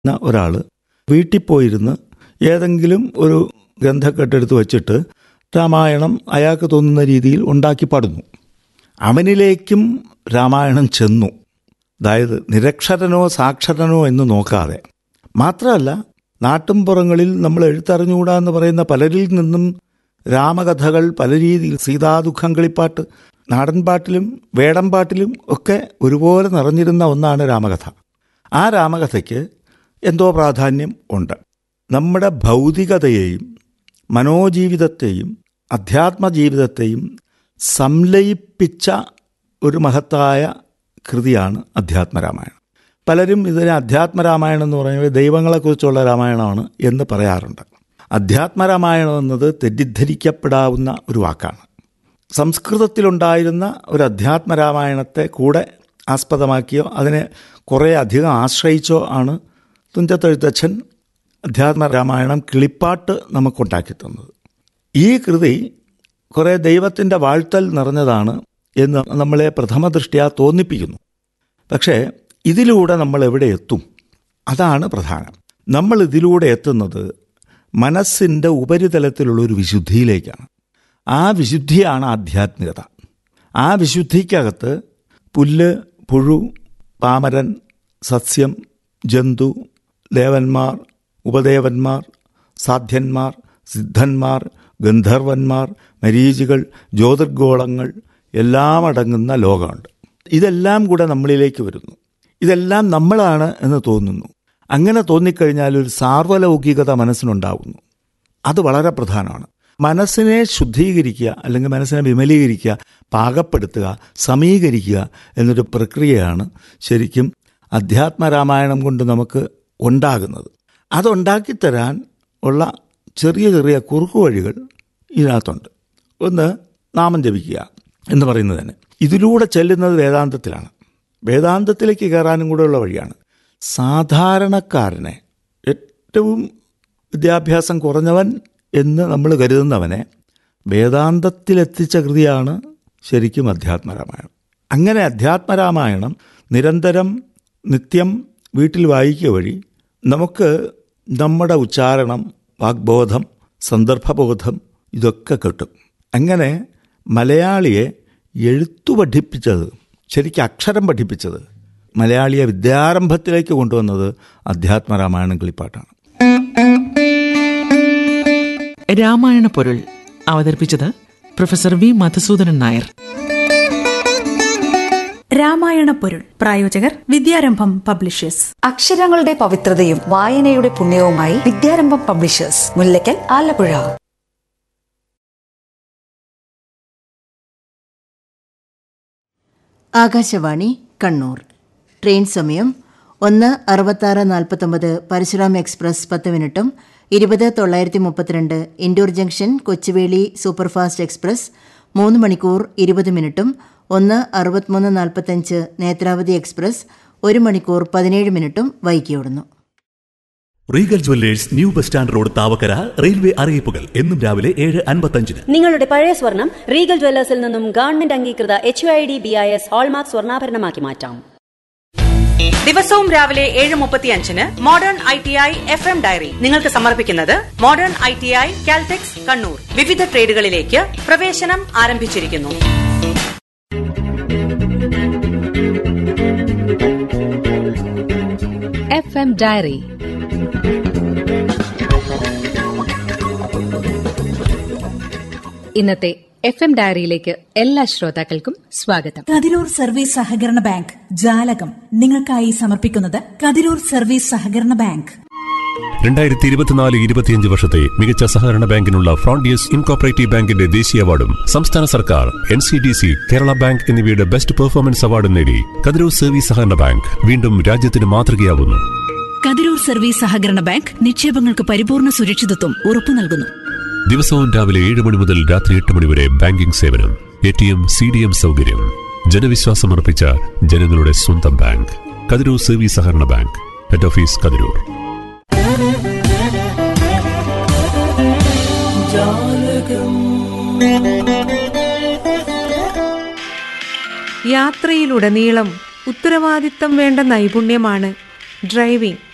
ന ഒരാൾ വീട്ടിൽ പോയിരുന്ന് ഏതെങ്കിലും ഒരു ഗ്രന്ഥക്കെട്ടെടുത്ത് വച്ചിട്ട് രാമായണം അയാൾക്ക് തോന്നുന്ന രീതിയിൽ ഉണ്ടാക്കി പാടുന്നു അവനിലേക്കും രാമായണം ചെന്നു അതായത് നിരക്ഷരനോ സാക്ഷരനോ എന്ന് നോക്കാതെ മാത്രമല്ല നാട്ടിൻപുറങ്ങളിൽ നമ്മൾ എഴുത്തറിഞ്ഞുകൂടാ എന്ന് പറയുന്ന പലരിൽ നിന്നും രാമകഥകൾ പല രീതിയിൽ സീതാദുഃഖം കളിപ്പാട്ട് നാടൻപാട്ടിലും വേടൻപാട്ടിലും ഒക്കെ ഒരുപോലെ നിറഞ്ഞിരുന്ന ഒന്നാണ് രാമകഥ ആ രാമകഥയ്ക്ക് എന്തോ പ്രാധാന്യം ഉണ്ട് നമ്മുടെ ഭൗതികതയെയും മനോജീവിതത്തെയും അധ്യാത്മജീവിതത്തെയും സംലയിപ്പിച്ച ഒരു മഹത്തായ കൃതിയാണ് അധ്യാത്മരാമായണം പലരും ഇതിനെ അധ്യാത്മരാമായണം എന്ന് പറയുന്നത് ദൈവങ്ങളെക്കുറിച്ചുള്ള രാമായണമാണ് എന്ന് പറയാറുണ്ട് അധ്യാത്മരാമായണം എന്നത് തെറ്റിദ്ധരിക്കപ്പെടാവുന്ന ഒരു വാക്കാണ് സംസ്കൃതത്തിലുണ്ടായിരുന്ന ഒരു അധ്യാത്മരാമായണത്തെ കൂടെ ആസ്പദമാക്കിയോ അതിനെ കുറേ അധികം ആശ്രയിച്ചോ ആണ് തുഞ്ചത്തെഴുത്തച്ഛൻ അധ്യാത്മരാമായണം കിളിപ്പാട്ട് നമുക്കുണ്ടാക്കി തന്നത് ഈ കൃതി കുറേ ദൈവത്തിൻ്റെ വാഴ്ത്തൽ നിറഞ്ഞതാണ് എന്ന് നമ്മളെ പ്രഥമ ദൃഷ്ടിയാ തോന്നിപ്പിക്കുന്നു പക്ഷേ ഇതിലൂടെ നമ്മൾ എവിടെ എത്തും അതാണ് പ്രധാനം നമ്മൾ ഇതിലൂടെ എത്തുന്നത് മനസ്സിൻ്റെ ഉപരിതലത്തിലുള്ള ഒരു വിശുദ്ധിയിലേക്കാണ് ആ വിശുദ്ധിയാണ് ആധ്യാത്മികത ആ വിശുദ്ധിക്കകത്ത് പുല്ല് പുഴു പാമരൻ സസ്യം ജന്തു ദേവന്മാർ ഉപദേവന്മാർ സാധ്യന്മാർ സിദ്ധന്മാർ ഗന്ധർവന്മാർ മരീചികൾ ജ്യോതിർഗോളങ്ങൾ എല്ലാം അടങ്ങുന്ന ലോകമുണ്ട് ഇതെല്ലാം കൂടെ നമ്മളിലേക്ക് വരുന്നു ഇതെല്ലാം നമ്മളാണ് എന്ന് തോന്നുന്നു അങ്ങനെ തോന്നിക്കഴിഞ്ഞാൽ ഒരു സാർവലൗകികത മനസ്സിനുണ്ടാവുന്നു അത് വളരെ പ്രധാനമാണ് മനസ്സിനെ ശുദ്ധീകരിക്കുക അല്ലെങ്കിൽ മനസ്സിനെ വിമലീകരിക്കുക പാകപ്പെടുത്തുക സമീകരിക്കുക എന്നൊരു പ്രക്രിയയാണ് ശരിക്കും അധ്യാത്മരാമായണം കൊണ്ട് നമുക്ക് ഉണ്ടാകുന്നത് അതുണ്ടാക്കിത്തരാൻ ഉള്ള ചെറിയ ചെറിയ കുറുക്കു വഴികൾ ഇതിനകത്തുണ്ട് ഒന്ന് നാമം ജപിക്കുക എന്ന് പറയുന്നത് തന്നെ ഇതിലൂടെ ചെല്ലുന്നത് വേദാന്തത്തിലാണ് വേദാന്തത്തിലേക്ക് കയറാനും കൂടെയുള്ള വഴിയാണ് സാധാരണക്കാരനെ ഏറ്റവും വിദ്യാഭ്യാസം കുറഞ്ഞവൻ എന്ന് നമ്മൾ കരുതുന്നവനെ വേദാന്തത്തിലെത്തിച്ച കൃതിയാണ് ശരിക്കും അധ്യാത്മരാമായണം അങ്ങനെ അധ്യാത്മരാമായണം നിരന്തരം നിത്യം വീട്ടിൽ വായിക്കുക വഴി നമുക്ക് നമ്മുടെ ഉച്ചാരണം വാഗ്ബോധം സന്ദർഭബോധം ഇതൊക്കെ കിട്ടും അങ്ങനെ മലയാളിയെ എഴുത്തു പഠിപ്പിച്ചത് ശരിക്കും അക്ഷരം പഠിപ്പിച്ചത് മലയാളിയെ വിദ്യാരംഭത്തിലേക്ക് കൊണ്ടുവന്നത് അധ്യാത്മരാമായണം കിളിപ്പാട്ടാണ് രാമായണ പൊരുൾ അവതരിപ്പിച്ചത് പ്രൊഫസർ വി മധുസൂദനൻ നായർ രാമായണ പൊരുൾ പ്രായോജകർ വിദ്യാരംഭം പബ്ലിഷേഴ്സ് അക്ഷരങ്ങളുടെ പവിത്രതയും വായനയുടെ പുണ്യവുമായി വിദ്യാരംഭം പബ്ലിഷേഴ്സ് മുല്ലക്കൽ ആലപ്പുഴ ആകാശവാണി കണ്ണൂർ ട്രെയിൻ സമയം ഒന്ന് അറുപത്താറ് നാൽപ്പത്തൊമ്പത് പരശുറാം എക്സ്പ്രസ് പത്ത് മിനിറ്റും ഇരുപത് തൊള്ളായിരത്തി മുപ്പത്തിരണ്ട് Indore junction Kochuveli superfast express മൂന്ന് മണിക്കൂർ ഇരുപത് മിനിറ്റും ഒന്ന് അറുപത്തിമൂന്ന് നാൽപ്പത്തഞ്ച് നേത്രാവതി എക്സ്പ്രസ് ഒരു മണിക്കൂർ പതിനേഴ് മിനിറ്റും വൈകിയോടുന്നു Regal jewellers new bus stand road Thavakkara railway അറിയിപ്പുകൾ എന്നും രാവിലെ ഏഴ് അൻപത്തഞ്ചിന് നിങ്ങളുടെ പഴയ സ്വർണം റീഗൽ ജ്വല്ലേഴ്സിൽ നിന്നും ഗവൺമെന്റ് അംഗീകൃത H I D B I S hallmark സ്വർണ്ണാഭരണമാക്കി മാറ്റാം ദിവസവും രാവിലെ ഏഴ് മുപ്പത്തിയഞ്ചിന് modern I T I F M diary നിങ്ങൾക്ക് സമർപ്പിക്കുന്നത് modern I T I Caltex Kannur വിവിധ ട്രേഡുകളിലേക്ക് പ്രവേശനം ആരംഭിച്ചിരിക്കുന്നു എഫ് എം ഡയറി ഇന്നത്തെ എഫ് എം ഡയറിയിലേക്ക് എല്ലാ ശ്രോതാക്കൾക്കും സ്വാഗതം കതിരൂർ സർവീസ് സഹകരണ ബാങ്ക് ജാലകം നിങ്ങൾക്കായി സമർപ്പിക്കുന്നത് കതിരൂർ സർവീസ് സഹകരണ ബാങ്ക് രണ്ടായിരത്തി ഇരുപത്തിനാല് ഇരുപത്തിയഞ്ച് വർഷത്തെ മികച്ച സഹകരണ ബാങ്കിനുള്ള ഫ്രോണ്ടിയസ് ഇൻകോപ്പറേറ്റീവ് ബാങ്കിന്റെ ദേശീയ അവാർഡും സംസ്ഥാന സർക്കാർ N C D C Kerala bank എന്നിവയുടെ ബെസ്റ്റ് പെർഫോമൻസ് അവാർഡും നേടി കതിരൂർ സർവീസ് സഹകരണ ബാങ്ക് വീണ്ടും രാജ്യത്തിന് മാതൃകയാവുന്നു കതിരൂർ സർവീസ് സഹകരണ ബാങ്ക് നിക്ഷേപങ്ങൾക്ക് പരിപൂർണ സുരക്ഷിതത്വം ഉറപ്പു നൽകുന്നു ദിവസവും രാവിലെ ഏഴ് മണി മുതൽ രാത്രി എട്ട് മണി വരെ ബാങ്കിംഗ് സേവനം A T M C D M സൗകര്യം ജനവിശ്വാസമർപ്പിച്ച ജനങ്ങളുടെ സ്വന്തം ബാങ്ക് കതിരൂർ സർവീസ് സഹകരണ ബാങ്ക് ഹെഡ് ഓഫീസ് കതിരൂർ യാത്രയിലുടനീളം ഉത്തരവാദിത്തം വേണ്ട നൈപുണ്യമാണ് ഡ്രൈവിംഗ്